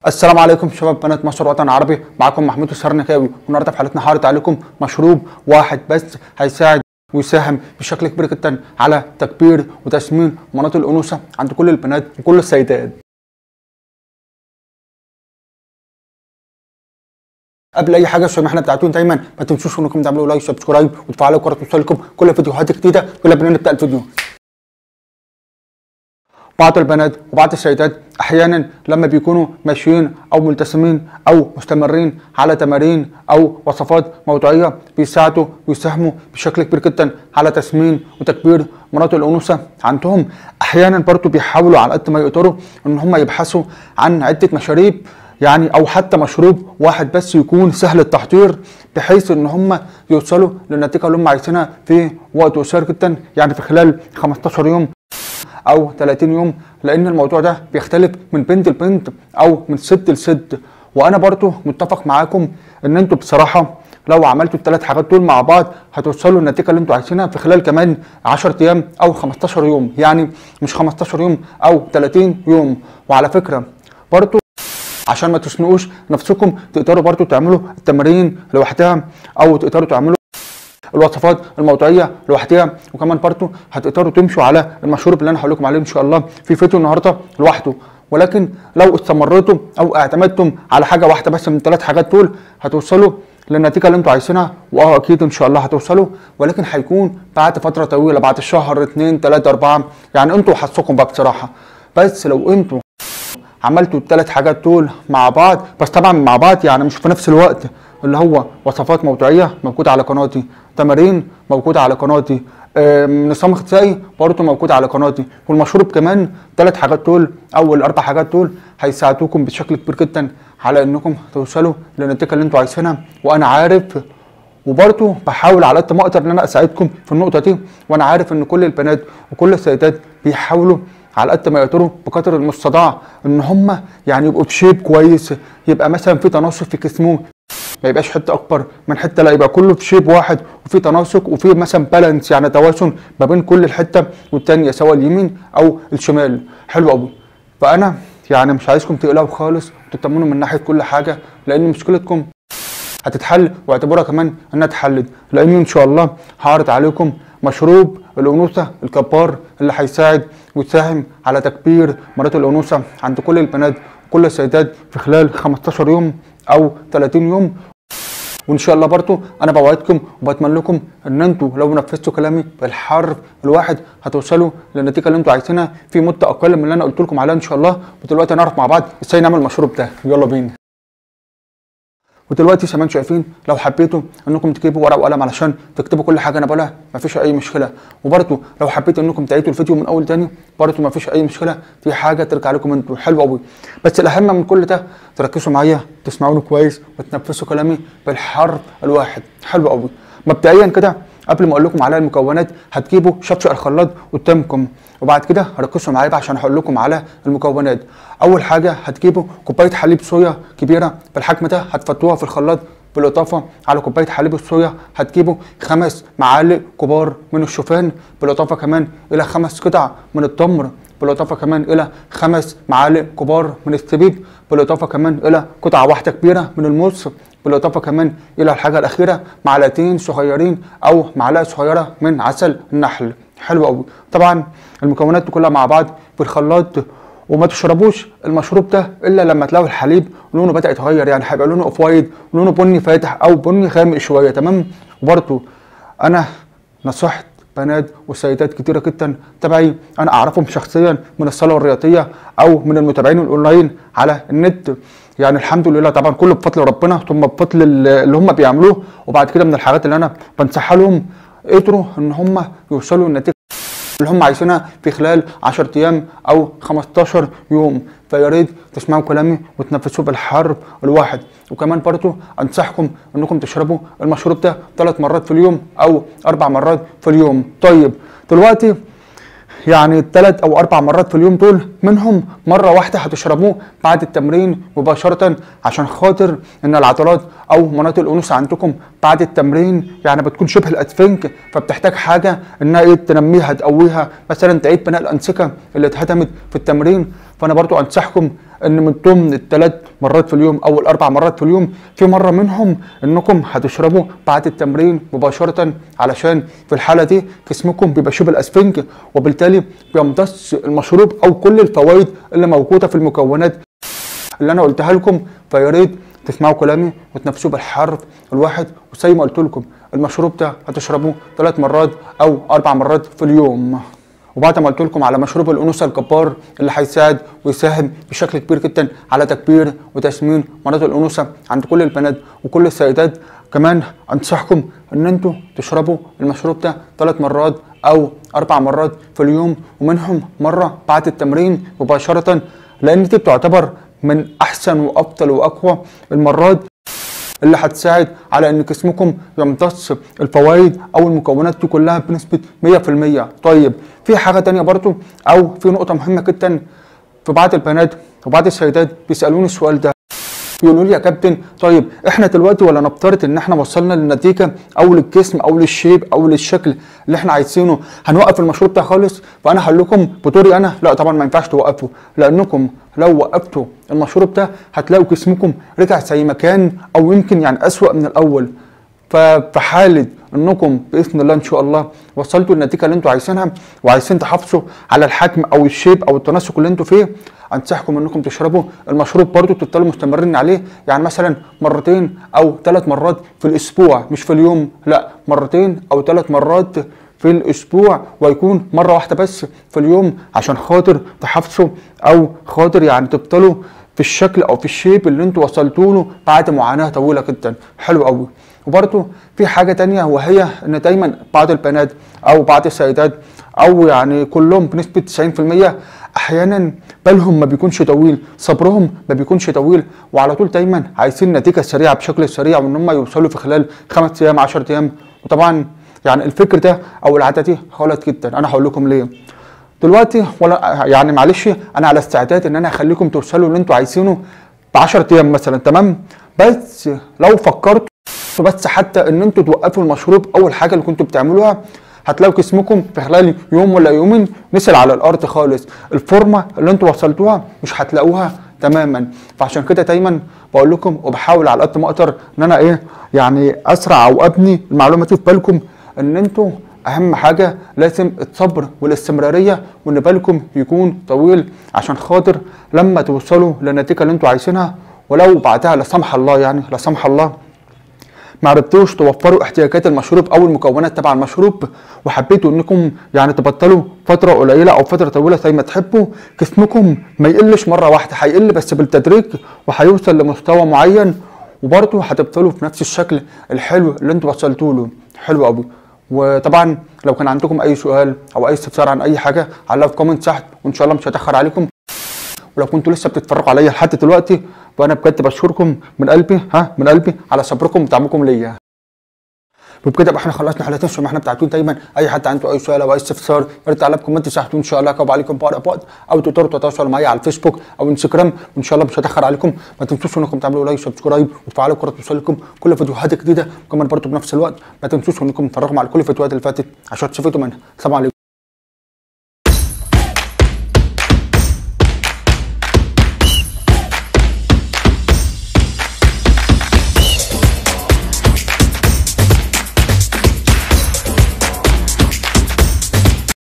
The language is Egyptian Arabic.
السلام عليكم شباب بنات مصر وطن عربي معاكم محمود السرنكاوي والنهارده في حلقتنا هعرض عليكم مشروب واحد بس هيساعد ويساهم بشكل كبير جدا على تكبير وتسمين مناطق الانوثه عند كل البنات وكل السيدات قبل اي حاجه عشان احنا بتاعتون دايما ما تنسوش انكم تعملوا لايك سبسكرايب وتفعلوا الجرس توصلكم كل فيديوهات جديده يلا بينا نبدا الفيديو بعض البنات وبعض السيدات احيانا لما بيكونوا ماشيين او ملتزمين او مستمرين على تمارين او وصفات موضوعيه بيساعدوا ويساهموا بشكل كبير جدا على تسمين وتكبير مناطق الانوثه عندهم احيانا برضو بيحاولوا على قد ما يقدروا ان هم يبحثوا عن عده مشاريب يعني او حتى مشروب واحد بس يكون سهل التحضير بحيث ان هم يوصلوا للنتيجه اللي هم عايزينها في وقت قصير جدا يعني في خلال 15 يوم او 30 يوم لان الموضوع ده بيختلف من بنت لبنت او من ست لست وانا برضو متفق معاكم ان انتوا بصراحه لو عملتوا الثلاث حاجات دول مع بعض هتوصلوا للنتيجه اللي انتوا عايزينها في خلال كمان 10 ايام او 15 يوم يعني مش 15 يوم او 30 يوم وعلى فكره برضو عشان ما تسنقوش نفسكم تقدروا برضو تعملوا التمارين لوحدها او تقدروا تعملوا الوصفات الموضوعيه لوحدها وكمان برضو هتقدروا تمشوا على المشروب اللي انا هقول لكم عليه ان شاء الله في فيديو النهارده لوحده ولكن لو استمريتم او اعتمدتم على حاجه واحده بس من الثلاث حاجات دول هتوصلوا للنتيجه اللي انتوا عايزينها واه اكيد ان شاء الله هتوصلوا ولكن هيكون بعد فتره طويله بعد شهر اتنين تلاته اربعه يعني انتوا وحظكم بقى بصراحه بس لو انتوا عملتوا الثلاث حاجات دول مع بعض بس طبعا مع بعض يعني مش في نفس الوقت اللي هو وصفات موضوعيه موجوده على قناتي تمارين موجوده على قناتي نظام غذائي برضه موجود على قناتي والمشروب كمان ثلاث حاجات دول او الاربع حاجات دول هيساعدوكم بشكل كبير جدا على انكم توصلوا للنتيجه اللي انتوا عايزينها وانا عارف وبرضه بحاول على قد ما اقدر ان انا اساعدكم في النقطه دي وانا عارف ان كل البنات وكل السيدات بيحاولوا على قد ما يقدروا بقدر المستطاع ان هم يعني يبقوا بشيب كويس يبقى مثلا في تناسق في جسمهم ما يبقاش حته اكبر من حته لا يبقى كله في شيب واحد وفي تناسق وفي مثلا بالانس يعني توازن ما بين كل الحته والتانيه سواء اليمين او الشمال حلو قوي فانا يعني مش عايزكم تقلقوا خالص وتطمنوا من ناحيه كل حاجه لان مشكلتكم هتتحل واعتبروها كمان انها اتحلت لان ان شاء الله هعرض عليكم مشروب الانوثه الكبار اللي هيساعد ويساهم على تكبير مناطق الانوثه عند كل البنات وكل السيدات في خلال 15 يوم او 30 يوم وان شاء الله برضو انا بوعدكم وبتمنى لكم ان انتوا لو نفذتوا كلامي بالحرف الواحد هتوصلوا للنتيجه اللي انتوا عايزينها في مده اقل من اللي انا قلت لكم عليها ان شاء الله ودلوقتي نعرف مع بعض ازاي نعمل المشروب ده يلا بينا ودلوقتي كمان شايفين لو حبيتوا انكم تجيبوا ورقه وقلم علشان تكتبوا كل حاجه انا بقولها مفيش اي مشكله وبرده لو حبيتوا انكم تعيدوا الفيديو من اول تاني برده مفيش اي مشكله دي حاجه ترجع لكم انتوا حلوه قوي بس الاهم من كل ده تركزوا معايا تسمعوني كويس وتنفذوا كلامي بالحرف الواحد حلو قوي مبدئيا كده قبل ما اقول لكم على المكونات هتجيبوا شفشق الخلاط قدامكم وبعد كده ركزوا معايا بقى عشان هقول لكم على المكونات اول حاجه هتجيبوا كوبايه حليب صويا كبيره بالحجم ده هتفضوها في الخلاط بالاضافه على كوبايه حليب الصويا هتجيبوا خمس معالق كبار من الشوفان بالاضافه كمان الى خمس قطع من التمر بالاضافه كمان الى خمس معالق كبار من الزبيب بالاضافه كمان الى قطعه واحده كبيره من الموز بالاضافه كمان الى الحاجه الاخيره معلقتين صغيرين او معلقه صغيره من عسل النحل حلو قوي طبعا المكونات دي كلها مع بعض في الخلاط وما تشربوش المشروب ده الا لما تلاقوا الحليب لونه بدا يتغير يعني هيبقى لونه اوف وايت لونه بني فاتح او بني غامق شويه تمام وبرده انا نصحت بنات وسيدات كتيره جدا تبعي انا اعرفهم شخصيا من الصاله الرياضيه او من المتابعين الاونلاين على النت يعني الحمد لله طبعا كله بفضل ربنا ثم بفضل اللي هم بيعملوه وبعد كده من الحاجات اللي انا بنصحها لهم قدروا ان هم يوصلوا للنتيجه اللي هم عايزينها في خلال 10 ايام او 15 يوم فيا ريت تسمعوا كلامي وتنفذوه بالحرف الواحد وكمان برضو انصحكم انكم تشربوا المشروب ده ثلاث مرات في اليوم او اربع مرات في اليوم طيب دلوقتي يعني ثلاث او اربع مرات في اليوم دول منهم مره واحده هتشربوه بعد التمرين مباشره عشان خاطر ان العضلات او مناطق الانوثه عندكم بعد التمرين يعني بتكون شبه الاسفنج فبتحتاج حاجه انها ايه تنميها تقويها مثلا تعيد بناء الانسجه اللي اتهدمت في التمرين فانا برضو انصحكم ان من ضمن الثلاث مرات في اليوم او الاربع مرات في اليوم في مره منهم انكم هتشربوا بعد التمرين مباشره علشان في الحاله دي جسمكم بيبقى شبه الاسفنج وبالتالي بيمتص المشروب او كل الفوائد اللي موجوده في المكونات اللي انا قلتها لكم فيا ريت تسمعوا كلامي وتنفسوه بالحرف الواحد وزي ما قلت لكم المشروب ده هتشربوه ثلاث مرات او اربع مرات في اليوم وبعد ما قلت لكم على مشروب الانوثه الجبار اللي هيساعد ويساهم بشكل كبير جدا على تكبير وتسمين مناطق الانوثه عند كل البنات وكل السيدات كمان انصحكم ان انتوا تشربوا المشروب ده ثلاث مرات او اربع مرات في اليوم ومنهم مره بعد التمرين مباشره لان دي بتعتبر من احسن وافضل واقوى المرات اللي هتساعد على ان جسمكم يمتص الفوائد او المكونات دي كلها بنسبه 100% طيب في حاجه تانية برضو او في نقطه مهمه جدا في بعض البنات وبعض السيدات بيسالوني السؤال ده يقولوا لي يا كابتن طيب احنا دلوقتي ولا نفترض ان احنا وصلنا للنتيجه او للجسم او للشيب او للشكل اللي احنا عايزينه هنوقف المشروب ده خالص فانا هقول لكم بدوري انا لا طبعا ما ينفعش توقفوا لانكم لو وقفتوا المشروب ده هتلاقوا جسمكم رجع زي ما كان او يمكن يعني اسوأ من الاول ففي حاله انكم باذن الله ان شاء الله وصلتوا للنتيجه اللي انتوا عايزينها وعايزين تحافظوا على الحجم او الشيب او التناسق اللي انتوا فيه انصحكم انكم تشربوا المشروب برضو تفضلوا مستمرين عليه يعني مثلا مرتين او ثلاث مرات في الاسبوع مش في اليوم لا مرتين او ثلاث مرات في الاسبوع ويكون مره واحده بس في اليوم عشان خاطر تحافظوا او خاطر يعني تفضلوا في الشكل او في الشيب اللي انتوا وصلتوا له بعد معاناه طويله جدا حلو قوي وبرضه في حاجه تانية وهي ان دايما بعض البنات او بعض السيدات او يعني كلهم بنسبه 90% احيانا بالهم ما بيكونش طويل صبرهم ما بيكونش طويل وعلى طول دايما عايزين نتيجه سريعه بشكل سريع وان هم يوصلوا في خلال خمس ايام 10 ايام وطبعا يعني الفكر ده او العاده دي غلط جدا انا هقول لكم ليه دلوقتي ولا يعني معلش انا على استعداد ان انا اخليكم توصلوا اللي انتوا عايزينه ب 10 ايام مثلا تمام بس لو فكرتوا بس حتى ان انتوا توقفوا المشروب اول حاجه اللي كنتوا بتعملوها هتلاقوا جسمكم في خلال يوم ولا يومين نزل على الارض خالص الفورمه اللي انتوا وصلتوها مش هتلاقوها تماما فعشان كده دايما بقول لكم وبحاول على قد ما اقدر ان انا ايه يعني اسرع او ابني المعلومه دي في بالكم ان انتوا اهم حاجه لازم الصبر والاستمراريه وان بالكم يكون طويل عشان خاطر لما توصلوا للنتيجه اللي انتوا عايزينها ولو بعدها لا سمح الله يعني لا سمح الله ما عرفتوش توفروا احتياجات المشروب او المكونات تبع المشروب وحبيتوا انكم يعني تبطلوا فتره قليله او فتره طويله زي ما تحبوا جسمكم ما يقلش مره واحده هيقل بس بالتدريج وهيوصل لمستوى معين وبرضه هتفضلوا في نفس الشكل الحلو اللي انتوا وصلتوا له حلو قوي وطبعا لو كان عندكم اي سؤال او اي استفسار عن اي حاجه علقوا في كومنت تحت وان شاء الله مش هتاخر عليكم ولو كنتوا لسه بتتفرجوا عليا لحد دلوقتي فانا بجد بشكركم من قلبي ها من قلبي على صبركم ودعمكم ليا وبكده يبقى احنا خلصنا حلقتنا الشمال احنا بتاعتون دايما اي حد عنده اي سؤال او اي استفسار يا ريت تعلق كومنت تحت وان شاء الله هجاوب عليكم بقرا بوقت او تقدروا تتواصلوا معايا على الفيسبوك او انستجرام وان شاء الله مش هتاخر عليكم ما تنسوش انكم تعملوا لايك وسبسكرايب وتفعلوا الجرس توصلكم كل فيديوهات جديده وكمان برضه بنفس الوقت ما تنسوش انكم تتفرجوا على كل الفيديوهات اللي فاتت عشان تستفيدوا منها السلام عليكم